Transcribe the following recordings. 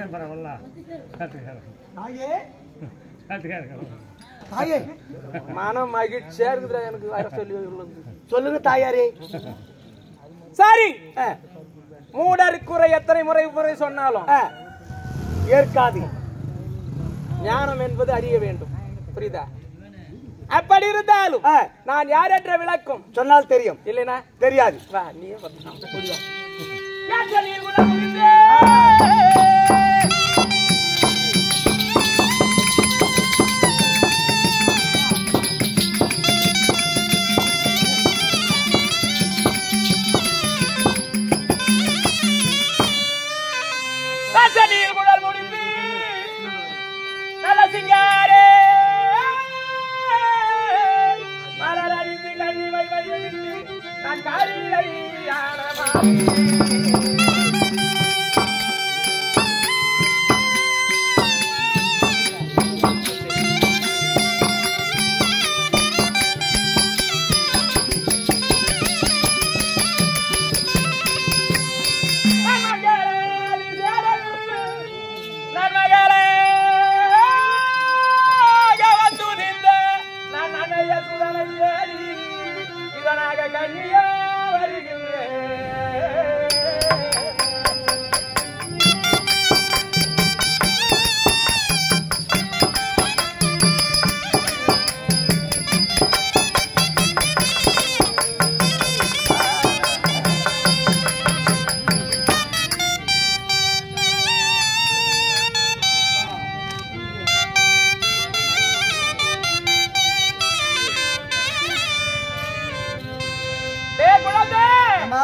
காட்டுறேன் பரவாயில்ல காட்டுறேன் தாயே காட்டுறேன் தாயே மனம் மகிழ்ச்சியா இருக்குதுடா எனக்கு வர சொல்லி உள்ளது. சொல்லுங்க தாயாரே சரி ஆ, மூடர் குறை எத்தனை முறை முறை சொன்னாலும் ஆ, ஏற்காது ஞானம் என்பது அறிய வேண்டும் புரியுதா அப்படி இருந்தாலும் ஆ, நான் யார் என்ற விளக்கம் சொன்னால் தெரியும் இல்லைனா தெரியாது வா நீயே பண்ணலாம் புரியுதா நீர் குழல் முடிந்து நல்ல சிங்காரே மலர் அடித்து கண்ணி வை வைத்து நான் காரியை ஆனமா கண்ணியா வருகிறேன் டேய் குழந்தை அம்மா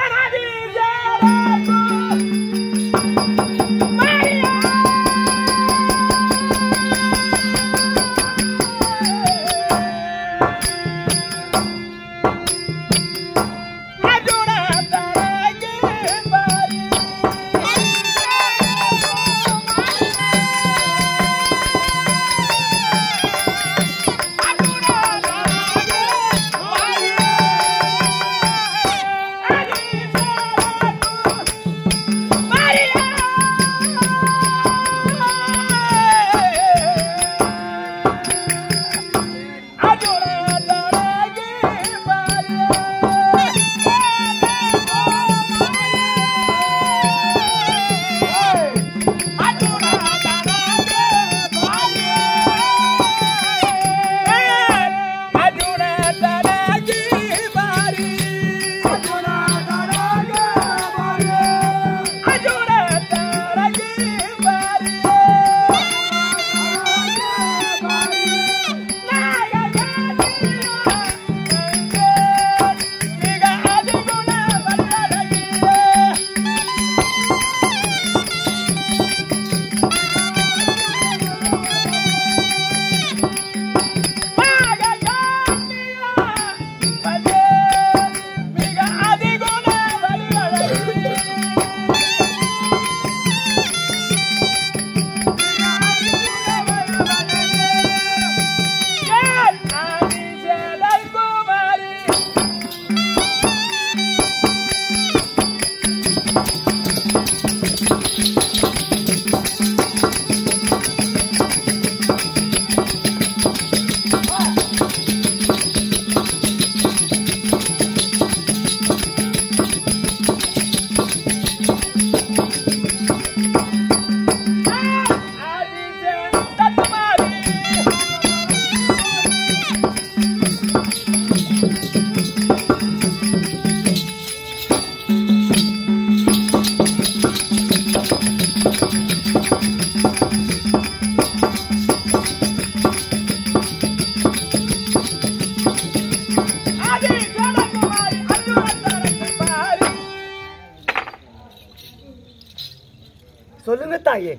சொல்லுங்க தாயே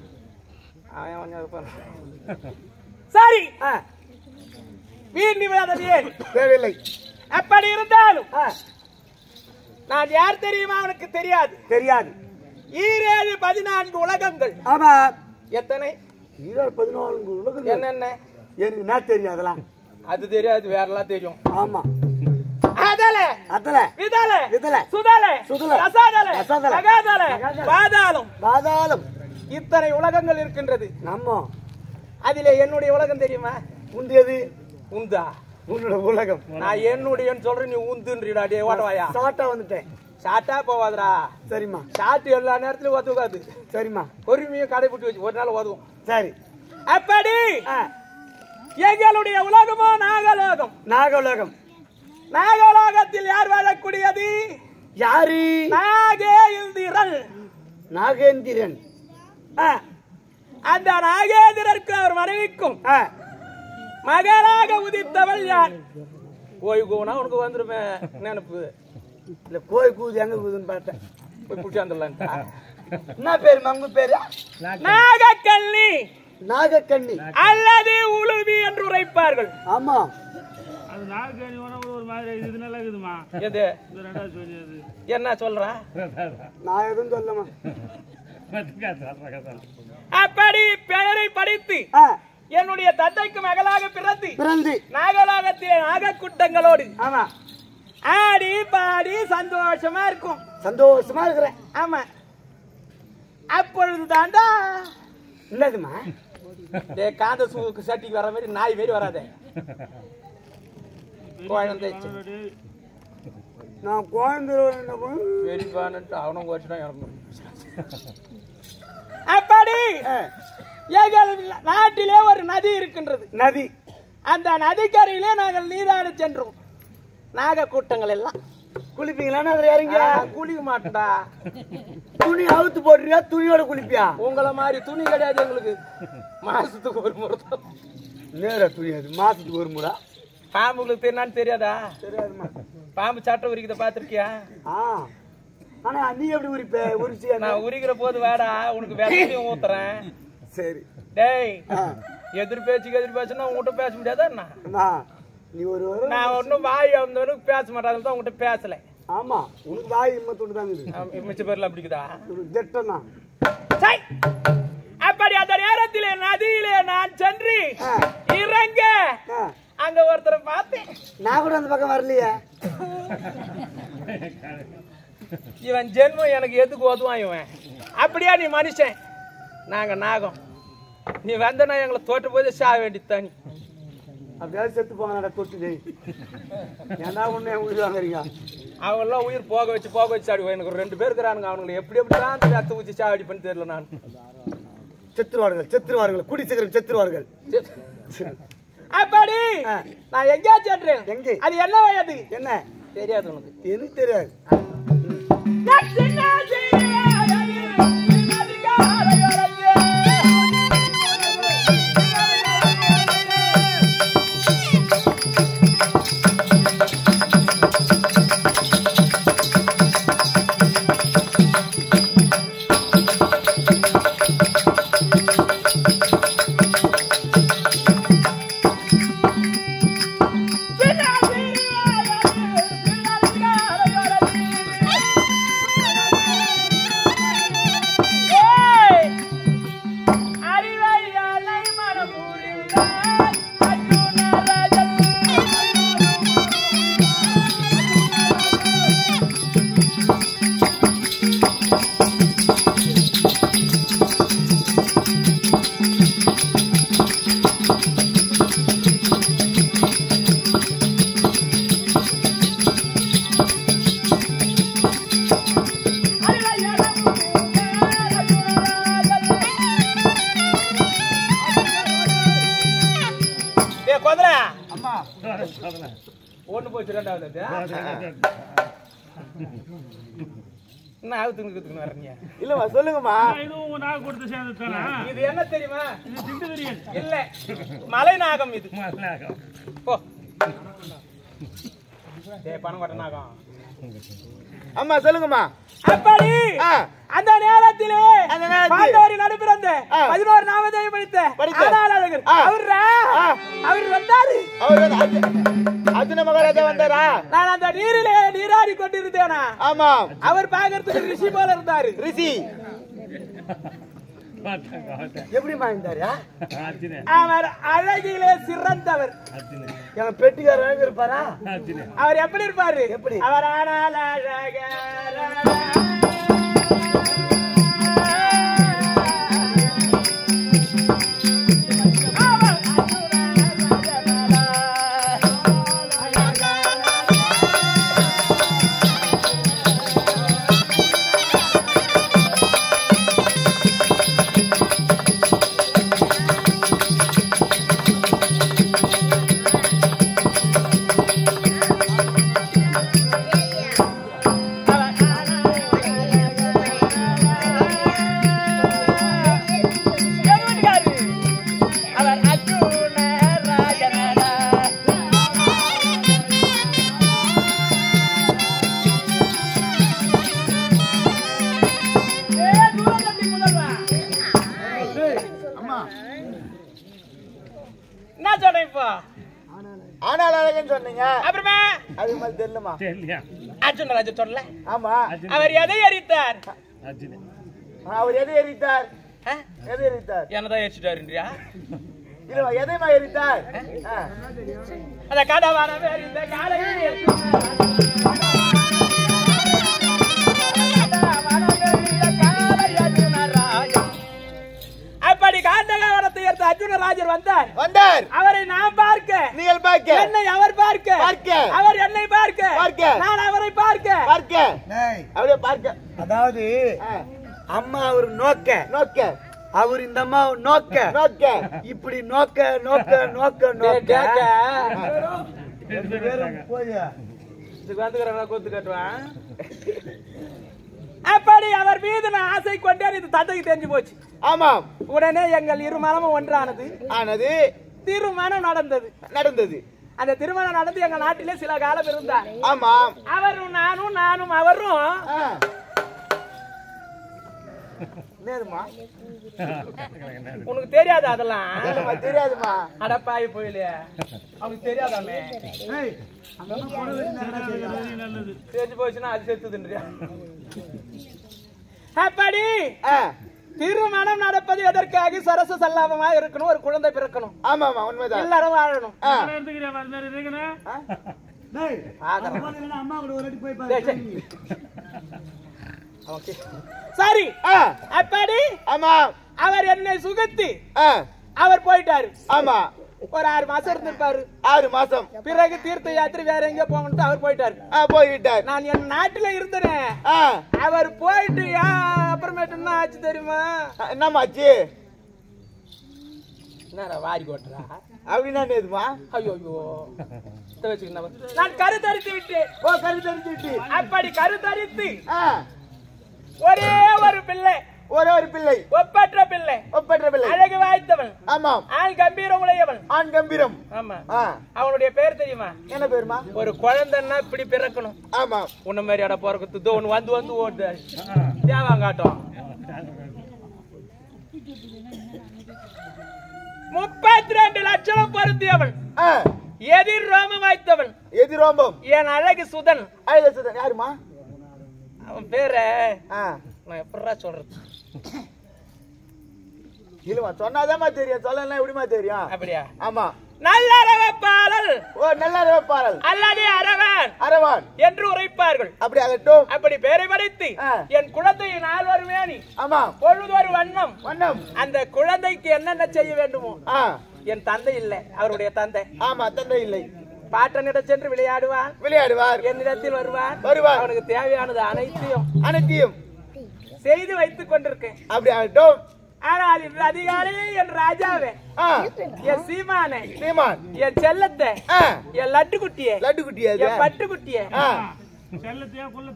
சரி ஆ, வீண் விவாதம் ஏன் தேவையில்லை அப்படி இருந்தாலும் ஆ, நான் யார் தெரியுமா அவனுக்கு தெரியாது தெரியாது ஈரேழு பதினான்கு உலகங்கள் ஆமா எத்தனை ஈரோடு பதினான்கு உலகம் என்னென்ன எனக்கு என்ன தெரியும் அதெல்லாம் அது தெரியாது வேறெல்லாம் தெரியும் ஆமா அதல அதுல விதல விதல, சுதல சுதல, ரசாதல ரசாதல, அகாதல அகாதல, பாதாளம் பாதாளம் இத்தனை உலகங்கள் இருக்கின்றது நம்ம அதிலே என்னுடைய உலகம் தெரியுமா உண்டியது உந்தா உன்னோட உலகம் நான் என்னுடையன்னு சொல்றேன் நீ உந்துன்றீடா டே ஓட்டவாயா ஷார்ட்டா வந்துட்டேன் ஷார்ட்டா போவாதடா சரிம்மா ஷார்ட் எல்லா நேரத்திலும் ஒத்துக்காது சரிம்மா பொறுமையும் கடைபிடிச்சு வச்சு ஒரு நாள் உதவும் சரி அப்படி ஆ, எங்களுடைய உலகமோ நாகலோகம் நாகலோகம் நாகலோகத்தில் யார் வாழக்கூடியது யாரு நாகேந்திரன் நாகேந்திரன் ஆ, அந்த நாகேந்திரருக்கு அவர் மனைவிக்கும் ஆ, மகளாக உதித்தவள் யார் ஓய்வு போனா உனக்கு வந்துருமே நினைப்பு இல்ல கோய் கூது எங்க கூதுன்னு பார்த்தேன் போய் பிடிச்சாந்துடலாம் என்ன பேரு மங்கு பேரு நாகக்கல்லி நாகக்கண்ணி அல்லது உளுவி என்று உரைப்பார்கள் ஆமா அது நாகக்கனி வேணா கூட ஒரு மாதிரி இது நல்லா இருக்குதுமா எது இது ரெண்டாவது சொல்லி அது என்ன சொல்றா நான் எதுவும் சொல்லமா அப்படி பெயரை படித்து ஆ, என்னுடைய தந்தைக்கு மகளாக பிறந்து பிறந்து நாகலோகத்திலே நாகக்கூட்டங்களோடு ஆமா ஆடி பாடி சந்தோஷமா இருக்கும் சந்தோஷமா இருக்கிறேன் ஆமா அப்பொழுது தாண்டா என்னதுமா டே காந்த சூக்கு சட்டிக்கு வர மாதிரி நாய் மாரி வராதே குழந்தை நான் குழந்தை என்ன பண்ண- வெடிப்பான்ட்டு அவனும் குறைச்சுனா இறங்கணும் அப்படி ஆ, எங்கள் நாட்டிலே ஒரு நதி இருக்கின்றது நதி அந்த நதிக்கரையிலே நாங்கள் நீராட சென்றோம் நாக கூட்டங்கள் எல்லாம் குளிப்பீங்களான்னு அதுல இறங்கி ஆ, குளிக்க மாட்டேன்டா துணி அவுத்து போடுறியா துணியோட குளிப்பியா உங்களை மாதிரி துணி கிடையாது எங்களுக்கு மாசத்துக்கு ஒரு முறை தான். நேரா துணி அது மாசத்துக்கு ஒரு முறை பாம்புகளுக்கு என்னன்னு தெரியாதா தெரியாதுமா பாம்பு சட்டை உரிக்கிறத பாத்திருக்கியா ஆ ஆனா நீ எப்படி உரிப்ப உரிச்சு நான் உரிக்கிற போது வாடா உனக்கு விஷத்தையும் ஊத்துறேன் சரி டேய் ஆ, எதிர் பேச்சுக்கு எதிர் பேச்சுன்னா உங்ககிட்ட பேச முடியாதா என்ன அம்மா, நீ ஒரு வாரம் நான் ஒன்றும் வாய் வந்தவனுக்கு பேச மாட்டாங்க தான் உங்ககிட்ட பேசல ஆமா உனக்கு வாய் இம்மத்தோடு தான் இருக்குது ஆம், மிச்ச பேர்ல அப்படிக்குதா ஒரு ஜெட்டம் தான் சை! அப்படி அந்த நேரத்திலே நதியிலே நான் சென்று ஆ. இறங்க ஆ, அங்க ஒருத்தரை பார்த்தேன் நான் கூட அந்த பக்கம் வரலையே இவன் ஜென்மம் எனக்கு எதுக்கு உதவான் இவன் அப்படியா நீ மனுஷன் நாங்க நாகம் நீ வந்தனா எங்களை தோட்ட போய் சாக வேண்டியது நீ அப்படியாவது செத்து போங்க தொட்டு ஏன்னா ஒண்ணு உயிர் வாங்குறீங்க அவங்கெல்லாம் உயிர் போக வச்சு போக வச்சு சாடி எனக்கு ஒரு ரெண்டு பேர் இருக்கிறானுங்க அவனுங்களை எப்படி எப்படி தான் ரத்த ஊற்றி சாவடி பண்ணி தெரியல நான் செத்துருவார்கள் செத்துருவார்கள் குடி சீக்கிரம் செத்துருவார்கள் அப்படி ஆ. நான் எங்கேயா சென்றேன் எங்கே? அது என்ன வயது என்ன தெரியாது உனக்கு எனக்கு தெரியாது ஏய், குதிரை, அம்மா ஒண்ணு போச்சு ரெண்டாவது அது. என்ன ஆகுதுன்னு வர்றீங்க இல்லம்மா சொல்லுங்கம்மா இதுவும் உங்க நாக கொடுத்து சேர்ந்து தானா இது என்ன தெரியுமா இது திண்டுதிரியன் இல்ல மலை நாகம் இது மலைநாகம் போ டேய் பணம் கொட்ட நாகம் அம்மா சொல்லுங்கம்மா அப்படி ஆ. அந்த நேரத்திலே அந்த நேரத்தில். பாண்டவரி நடுப்பிறந்த ஆ. பதினோரு நாமதேயம் படித்த படித்த. ஆனாளழகர் ஆ. அவர்ரா ஆ. அவர் வந்தாரு அவர் வந்து அர்ஜுன- அர்ஜுன மகாராஜா வந்தாரா நான் அந்த நீரிலே நீராடி கொண்டிருந்தேனா ஆமா அவர் பாக்குறதுக்கு ரிஷி போல இருந்தாரு ரிஷி பார்த்தேன் பார்த்தேன் எப்படிமா இருந்தாரா அர்ஜுனே அவர் அழகிலே சிறந்தவர் அர்ஜுனே எங்க பெட்டிக்காரர் இருப்பாரா அர்ஜுனே அவர் எப்படி இருப்பாரு எப்படி? அவர் ஆனால் அழகர் ஆனால் அழகுன்னு சொன்னீங்க அப்புறமா அது மாதிரி தெரியலமா தெரியலையா அர்ஜுன ராஜா சொல்லல ஆமா அவர் எதை எரித்தார் அர்ஜுன் அவர் எதை எரித்தார் ஆ? எதை எரித்தார் என்னதான் எரிச்சிட்டாருன்றியா இல்ல எதைமா எரித்தார் ஆ. அந்த கடவான எரித்த காலையில் எரித்தார். அப்படி காண்டகாவரத்தை எடுத்த அர்ஜுனராஜர் வந்தார் வந்தார் அவரை நான் பார்க்க நீங்கள் பார்க்க என்னை அவர் பார்க்க பார்க்க. அவர் என்னை பார்க்க பார்க்க. நான் அவரை பார்க்க பார்க்க அப்படியே பார்க்க அதாவது ஆ. அம்மா அவர் நோக்க நோக்க அவர் இந்த அம்மா நோக்க நோக்க இப்படி நோக்க நோக்க நோக்க நோக்க ரெண்டு பேரும் போய் இதுக்கு வந்துக்கிறவங்க கொத்து கட்டுவான் அப்படி அவர் மீது நான் ஆசை கொண்டேன் இது தந்தைக்கு தெரிஞ்சு போச்சு ஆமாம் உடனே எங்கள் இரு மனமும் ஒன்றானது ஆனது திருமணம் நடந்தது நடந்தது அந்த திருமணம் நடந்து எங்க நாட்டிலே சில காலம் இருந்தார் ஆமாம் அவரும் நானும் நானும் அவரும் ஆ. என்னதுமா உனக்கு தெரியாது அதெல்லாம் என்னம்மா, தெரியாதுமா அடப்பாய் போயிலையே அவனுக்கு தெரியாதாமே நல்லது தெரிஞ்சு போச்சுன்னா அது செத்துதுன்றியா அப்படி ஆ. திருமணம் நடப்பது எதற்காக சரச சல்லாபமா இருக்கணும் ஒரு குழந்தை பிறக்கணும் ஆமாமா உண்மைதான் எல்லாரும் வாழணும் ஆ. எடுத்துக்கிறேன் அது மாதிரி இருக்கணும் ஆகணும். அம்மா கூட ஒரு அடி போய் சரி, சரி. Okay. சரி ஆ. அப்படி ஆமா அவர் என்னை சுகத்தி ஆ. அவர் போயிட்டாரு ஆமா ஒரு ஆறு மாசம் இருந்திருப்பாரு ஆறு மாசம் பிறகு தீர்த்த யாத்திரை வேற எங்க போகணும்னு அவர் போயிட்டாரு ஆ, போய்விட்டார் நான் என் நாட்டுல இருந்தேன் ஆ. அவர் போயிட்டு யா அப்புறமேட்டு என்ன ஆச்சு தெரியுமா என்னமாச்சு என்னடா வாரி கொட்டுறா அப்படின்னா எதுமா ஐயோ ஐயோ இதை வச்சுக்கினா நான் கருத்தரித்து விட்டேன் ஓ கரு தெரிஞ்சுட்டு அப்படி கருத்தரித்து ஆ. ஒரே ஒரு பிள்ளை ஒரே ஒரு பிள்ளை ஒப்பற்ற பிள்ளை ஒப்பற்ற பிள்ளை அழகு வாய்த்தவன் ஆமாம் ஆள் கம்பீரம் உடையவன் ஆண் கம்பீரம் ஆமா ஆ. அவனுடைய பேர் தெரியுமா என்ன பேருமா ஒரு குழந்தைன்னா இப்படி பிறக்கணும் ஆமாம் உன்ன மாதிரி அட பிறக்குது இதோ ஒண்ணு வந்து வந்து ஓடுது தேவாங்காட்டம் முப்பத்தி ரெண்டு லட்சம் பொருந்தியவன் ஆ. எதிர் ரோமம் வாய்த்தவன் எது ரோம்பம் என் அழகு சுதன் அழகசுதன் யாருமா அவன் பேரு ஆ. நான் எப்படா சொல்றது இல்லமா சொன்னாதாம்மா தெரியும் சொல்லலாம் எப்படிமா தெரியும் அப்படியா ஆமா நல்லறவ பாலல் ஓ நல்ல பாடல் அல்லது அரவன் அரவான் என்று உரைப்பார்கள் அப்படி ஆகட்டும் அப்படி பேரை படைத்து ஆ. என் குழந்தையை நால்வர் மேனி ஆமா பொழுதொரு வண்ணம் வண்ணம் அந்த குழந்தைக்கு என்னென்ன செய்ய வேண்டுமோ ஆ என் தந்தை இல்லை அவருடைய தந்தை ஆமா தந்தை இல்லை பாட்டனிடம் சென்று விளையாடுவான் விளையாடுவார் என்னிடத்தில் வருவான் வருவார். அவனுக்கு தேவையானது அனைத்தையும் அனைத்தையும் செய்து வைத்துக் கொண்டிருக்கேன் அப்படி ஆகட்டும் ஆனால் இன்று அதிகாலையே என் ராஜாவே ஆ என் சீமானே சீமான் என் செல்லத்தை ஆ என் லட்டு குட்டியே லட்டு குட்டி அது என் பட்டு குட்டியே ஆ செல்லத்தையா புள்ள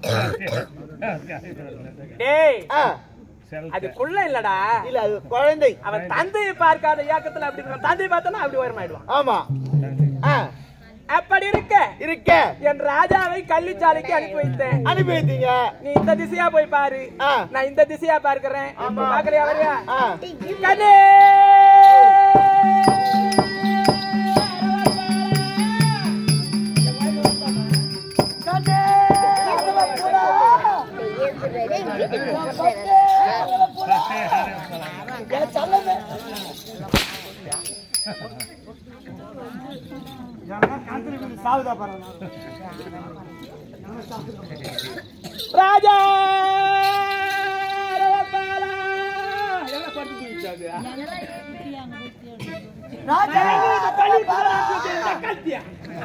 டேய் ஆ அது குள்ள இல்லடா இல்ல அது குழந்தை அவன் தந்தையை பார்க்காத இயக்கத்துல அப்படி இருக்கான் தந்தையை பார்த்தானா அப்படி வருமாயிடுவான் ஆமா ஆ அப்படி இருக்க இருக்க என் ராஜாவை கல்விச்சாலைக்கு அனுப்பி வைத்தேன் அனுப்பி வைத்தீங்க நீ இந்த திசையா போய் பாரு ஆ. நான் இந்த திசையா பார்க்கிறேன் பாக்குறியா வரியா ஆ கண்ணே சாவுதா பாருங்க ராஜா ரவபாலா. எல்லாம் படுத்து தூங்கிட்டாங்க. கத்தியா?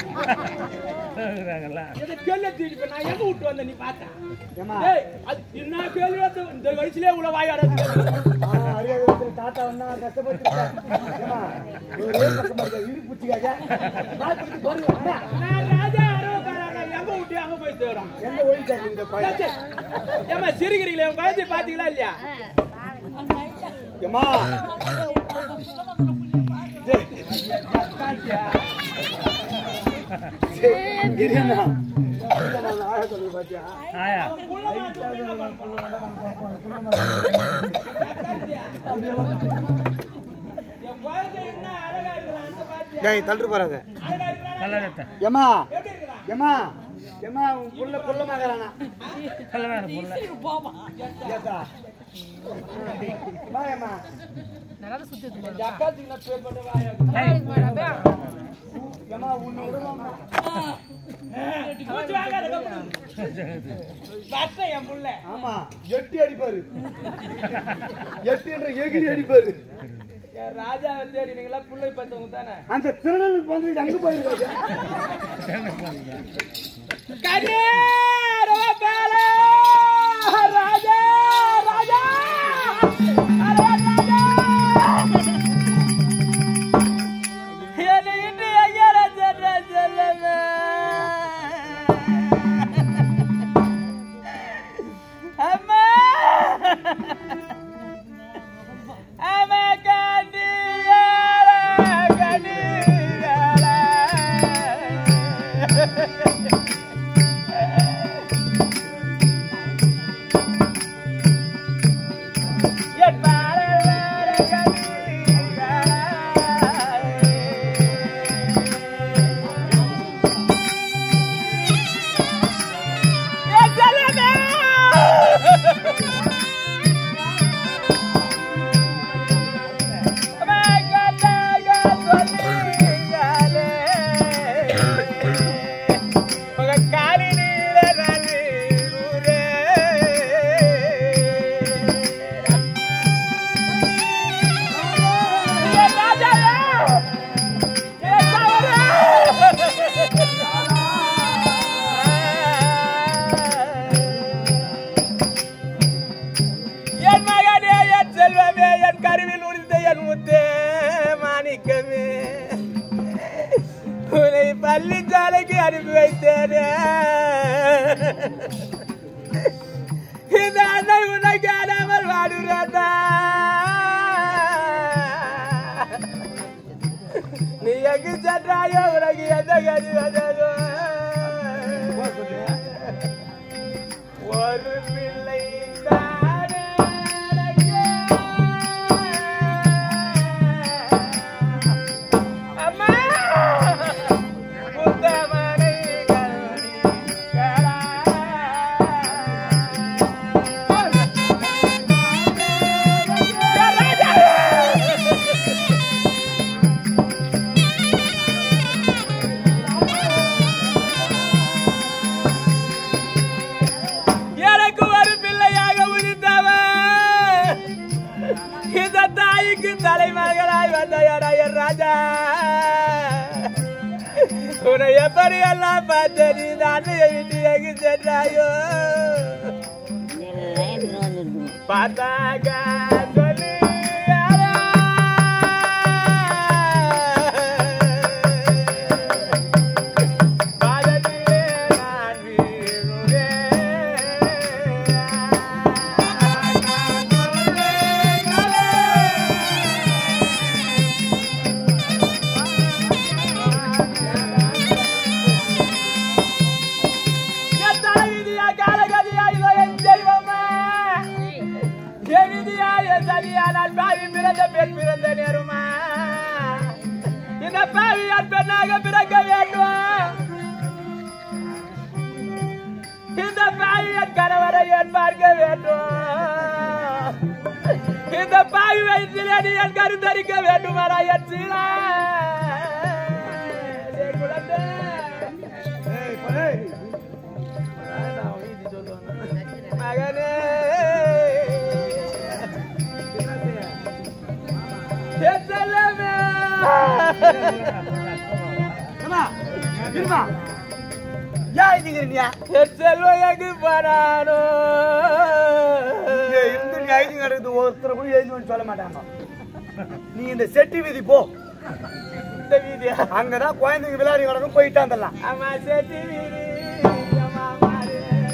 எதை கேள்வி தூக்கிட்டு போய் நான் எங்க விட்டு வந்தேன் நீ பார்த்தா? டேய், அது என்ன கேள்வி வந்து இந்த வயசுலயே உள்ள வாயாடாது அறியாத தாத்தா வந்தா கஷ்டப்பட்டு ஒரே பக்கம் இரு புச்சிக்காக நான் ராஜா அரவபாலா, நான் எங்க விட்டு அங்க போய் தேடுறோம் எங்க ஒழிச்சாங்க இந்த பையன் ஏமா சிரிக்கிறீங்களே உன் குழந்தைய பாத்தீங்களா இல்லையா ஏமா என்னண்ணா பாத்தியா ஆயா என் குழந்தை என்ன அழகா இருக்கிறான்னு பாத்தியா டேய் தள்ளிட்டு போறாங்க அழகா இருக்கிறானா நல்லா இருக்கா ஏமா ஏமா ஏமா உன் புள்ள புள்ள மகரானா நல்லா இருக்கு புள்ள ஏதா வா ஏமா அக்காத்துக்கு நான் பேர் பண்ண வாயா ஏமா உன்னை விடுவாமா மூச்சு வாங்காத கம்முனு. பட்டேன் என் புள்ள ஆமா எட்டி அடிப்பாரு எட்டின்ற எகிரி அடிப்பாரு என் ராஜாவை தேடினீங்களா புள்ளை பார்த்தவங்க தானே அந்த திருநெல்வேலி வந்து அங்க போயிருக்காரு கண்ணீர் பால ராஜா ராஜா அரே ராஜா என்னை இன்று ஐயர சென்ற செல்லவே அம்மா அம்மா கண்ணீர் கண்ணீர் என் பாரலார என் செல்லமே என் மகனே என் செல்வமே என் கருவில் உரிந்த என் முத்தே மாணிக்கமே உன்னை பள்ளிச்சாலைக்கு அனுப்பி வைத்தேனே இந்த அன்னை உன்னை காணாமல் வாடுறதா நீ எங்கு சென்றாயோ உனக்கு எந்த கதி வந்ததோ ஒரு பிள்ளை தானே எனக்கு. அம்மா புத்தமனை கல்விகளா. எனக்கு ஒரு பிள்ளையாக உரித்தவன் இந்த தாய்க்கு தலைமகனாய் வந்த என் ராஜா உன்னை எப்படி எல்லாம் பார்த்த நீ அன்னையை விட்டு எங்கு சென்றாயோ பார்த்தாங்க சொல்லி பாதத்திலே நான் என் தலைவிதியா காலகதியா இதோ என் தெய்வமா என் விதியா என் சதியா நான் பாவி பிறந்த பெண் பிறந்த நேருமா இந்த பாவி என் பெண்ணாக பிறக்க வேண்டும் இந்த பாவி என் கணவரை என் பார்க்க வேண்டும் இந்த பாவி வயிற்றிலே நீ என் கருத்தரிக்க வேண்டுமாடா என் சீலா என் குழந்தை மகனே என் செல்லமே. ஏமா இருமா ஏன் இதுங்கிறீங்க என் செல்வம் எங்கு போனானோ இங்க இருந்து நீ ஐடி கிடக்குது ஒருத்தர் கூட எழுதி வந்து சொல்ல மாட்டாங்க நீ இந்த செட்டி வீதி போ இந்த வீதியா அங்கதான் குழந்தைங்க விளையாடி கிடக்கும் போயிட்டு வந்துடலாம் அம்மா செட்டி வீதி அம்மா மாறு.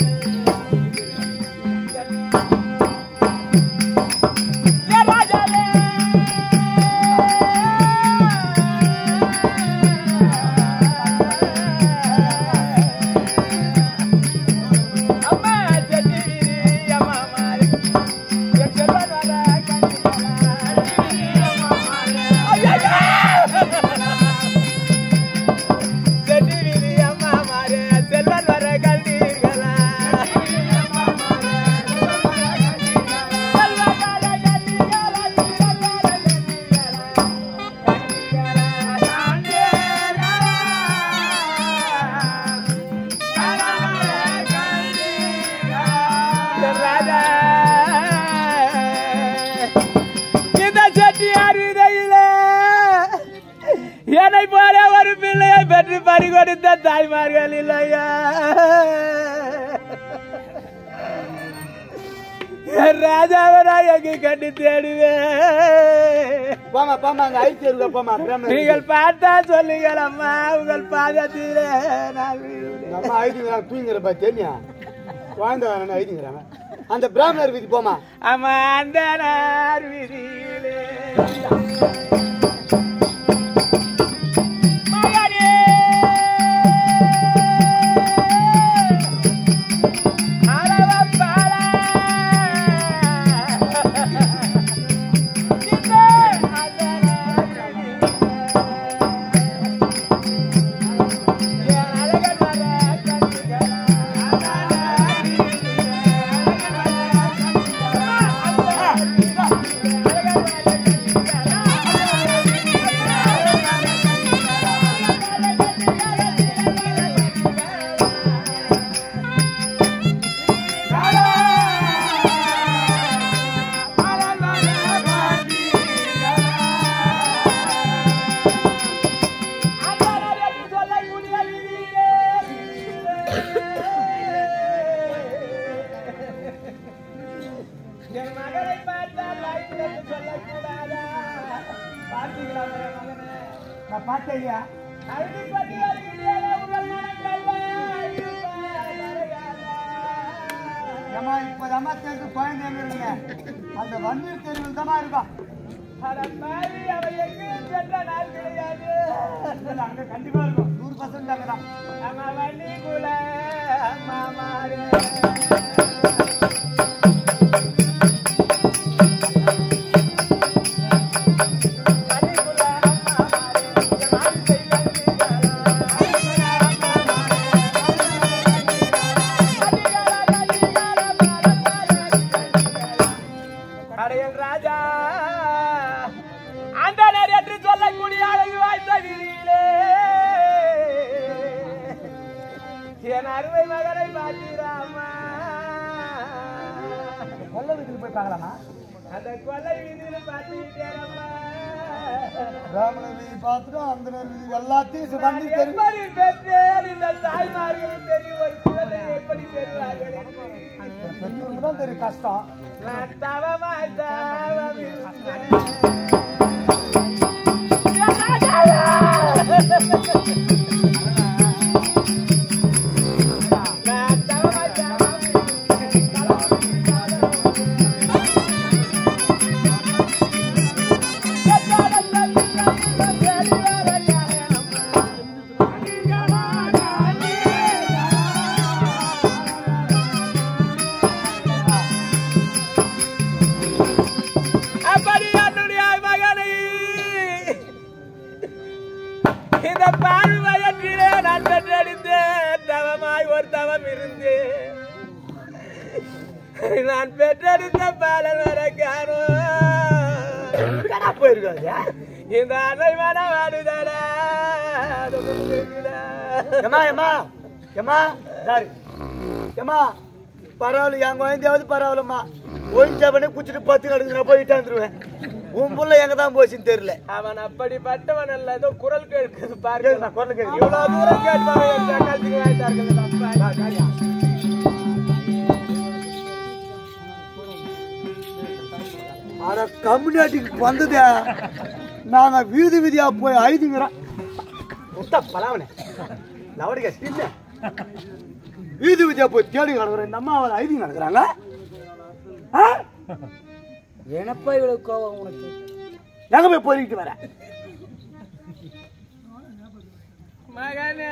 ஏ ராஜாவே. அம்மா செட்டி வீதி அம்மா மாறு. என் செல்வன் வர கண்ணில் அம்மா மாறு. ஐயையோ! ராஜா இந்த செட்டியார் விதையில என்னை போல ஒரு பிள்ளையை பெற்று பறி கொடுத்த தாய்மார்கள் இல்லையா என் ராஜாவை நான் எங்க கண்டு தேடுவேன் போமா போமா அங்க ஐத்தி இருக்கா போமா பிரம்ம நீங்கள் பார்த்தா சொல்லுங்கள் அம்மா உங்கள் பாதத்திலே நான் விழுகிறேன். நம்ம ஐதிங்கிறாங்க தூங்கிற பா தெரியா குழந்தை வேணும் ஐதிங்கிறாங்க அந்த பிராமணர் வீதி போமா அம்மா அந்த நார் விதியிலே மகனே அரவப்பாலா. இந்த அந்த நார் விதியிலே. என் அழகன் மர கண்ணுகளா, அந்த நார் என் மகனை பார்த்தால் வாய்ப்பிற்கு சொல்லக்கூடாதா பார்த்தீங்களா என் மகனை நான் பார்த்தேன் இல்லையா அழுதிப்பட்டு வருகிறீர்களே உங்கள் மனக்கல்வா ஏமா இப்ப அம்மா சேர்ந்து குழந்தை எங்க இருக்குங்க அந்த வன்னீர் தெருவில் தான் இருக்கும் பாவி அவன் எங்கேயும் சென்ற நாள் கிடையாது அங்க கண்டிப்பா இருக்கும் நூறு பர்சன்ட் அங்கதான் நம்ம வண்டிக்குள்ள மாமாரே அடையன் ராஜா அந்தனர் என்று சொல்லக்கூடிய அழகு வாய்ந்த வீதியிலே என் அருமை மகனை பார்த்தீராமா கொல்ல வீட்டுக்கு போய் பார்க்கலாமா அந்த கொலை வீதியில் பார்த்துக்கிட்டேனம்மா பிராமண வீதி பார்த்துட்டோம் அந்த வீதி எல்லாத்தையும் வன்னீர் தெரு எப்படி பெற்றேன் இந்த தாய்மார்களுக்கு தெரியும் ஒரு குழந்தை எப்படி பெறுவார்கள் என்று. பெற்றோருக்கு தான் தெரியும் கஷ்டம் நான் தவமாய் தவம் இருந்தேன். நான் தவமாய் தவம் அப்படி என்னுடைய மகனை இந்த பார்வையற்றிலே நான் பெற்றெடுத்தேன் தவமாய் ஒரு தவம் இருந்தேன் நான் பெற்றெடுத்த பாலன் வர காணும் போயிருக்காது இந்த அன்னை மனம் வாடுதடா ஏமா ஏமா ஏமா சாரி ஏமா பரவாயில்ல என் குழந்தையாவது பரவாயில்லம்மா ஒழிச்சா பண்ணி குச்சிட்டு பத்து கிடக்குற போயிட்டு வந்துருவேன் உன் புள்ள எங்க தான் போச்சுன்னு தெரியல அவன் அப்படிப்பட்டவன் அல்ல ஏதோ குரல் கேட்குது கேக்குதா, பாருங்க குரல் கேக்குது. இவ்வளவு தூரம் கேட்பாங்க என் கழுத்துக்கு வாய்த்தார்கள் அப்பா ஆனா கம்யூனிட்டிக்கு வந்ததே நாங்க வீதி வீதியா போய் ஐதுங்கிறோம் முத்த பலாவனே லவடிக்க சின்ன வீதி வீதியா போய் தேடி கிடக்குறேன் இந்த அம்மா அவளை ஐதுங்க நடக்கிறாங்க எனப்பா இவ்வளவு கோவம் உனக்கு எங்க போய் போயிட்டு வர மகனே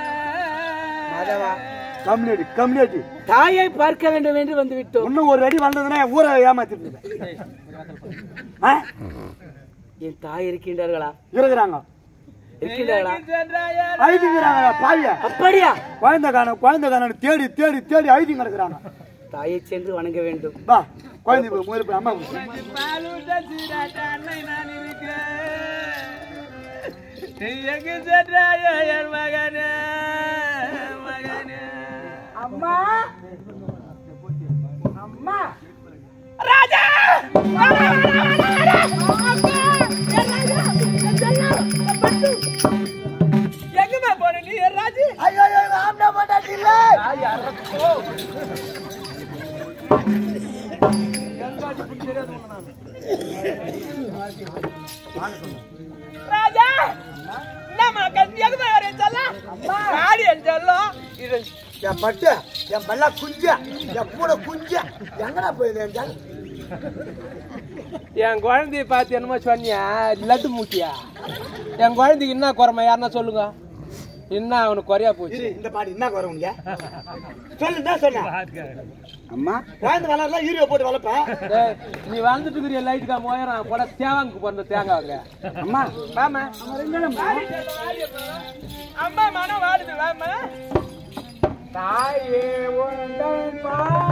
கம்யூனிட்டி கம்யூனிட்டி தாயை பார்க்க வேண்டும் என்று வந்து விட்டோம் இன்னும் ஒரு அடி வந்ததுன்னா ஊரை ஏமாத்திட்டு இருப்பேன். ஆ? என் தாய் இருக்கின்றார்களா இருக்கிறாங்க இருக்கின்றார்களா ஐதுங்கிறாங்க பாவிய அப்படியா குழந்தை காணும் குழந்தை காணும் தேடி தேடி தேடி ஐதுங்க கிடக்குறாங்க தாயை சென்று வணங்க வேண்டும் வா குழந்தை போய் முதல்ல போய் அம்மா கூப்பிடு. பாலூட்ட சீராட்ட அன்னை நான் இருக்கிறேன் நீ எங்கு சென்றாயோ என் மகனே மகனே அம்மா அம்மா எங்கம்மா போன நீ ராஜி ஐயோ ஐயோ ஆம்டா மாட்டாச்சு இல்ல ராஜா என்னம்மா கண்ணி எங்கம்மா வரேன் சொல்ல காடி என் சொல்லும் இது என் பட்டு என் பல்லா குஞ்ச என் பூனை குஞ்ச எங்கடா போயிருந்தேன் என் குழந்தைய பார்த்து என்னமோ சொன்னியா லட்டு மூட்டியா என் குழந்தைக்கு என்ன குறைமா யாருன்னா சொல்லுங்க என்ன அவனுக்கு குறையா போச்சு இரு இந்த பாட்டு என்ன வரும் உனக்கு சொல்லு என்ன சொன்ன பாத்துக்க. அம்மா குழந்தை வளரலாம் யூரியா போட்டு வளர்ப்பேன் டேய், நீ வாழ்ந்துட்டு இருக்கிற லைட்டுக்கா மோயறான் போட தேவாங்க பிறந்த தேங்காவுங்க அம்மா வாமா அம்மா மனம் வாடுது வாமா தாயே உந்தன்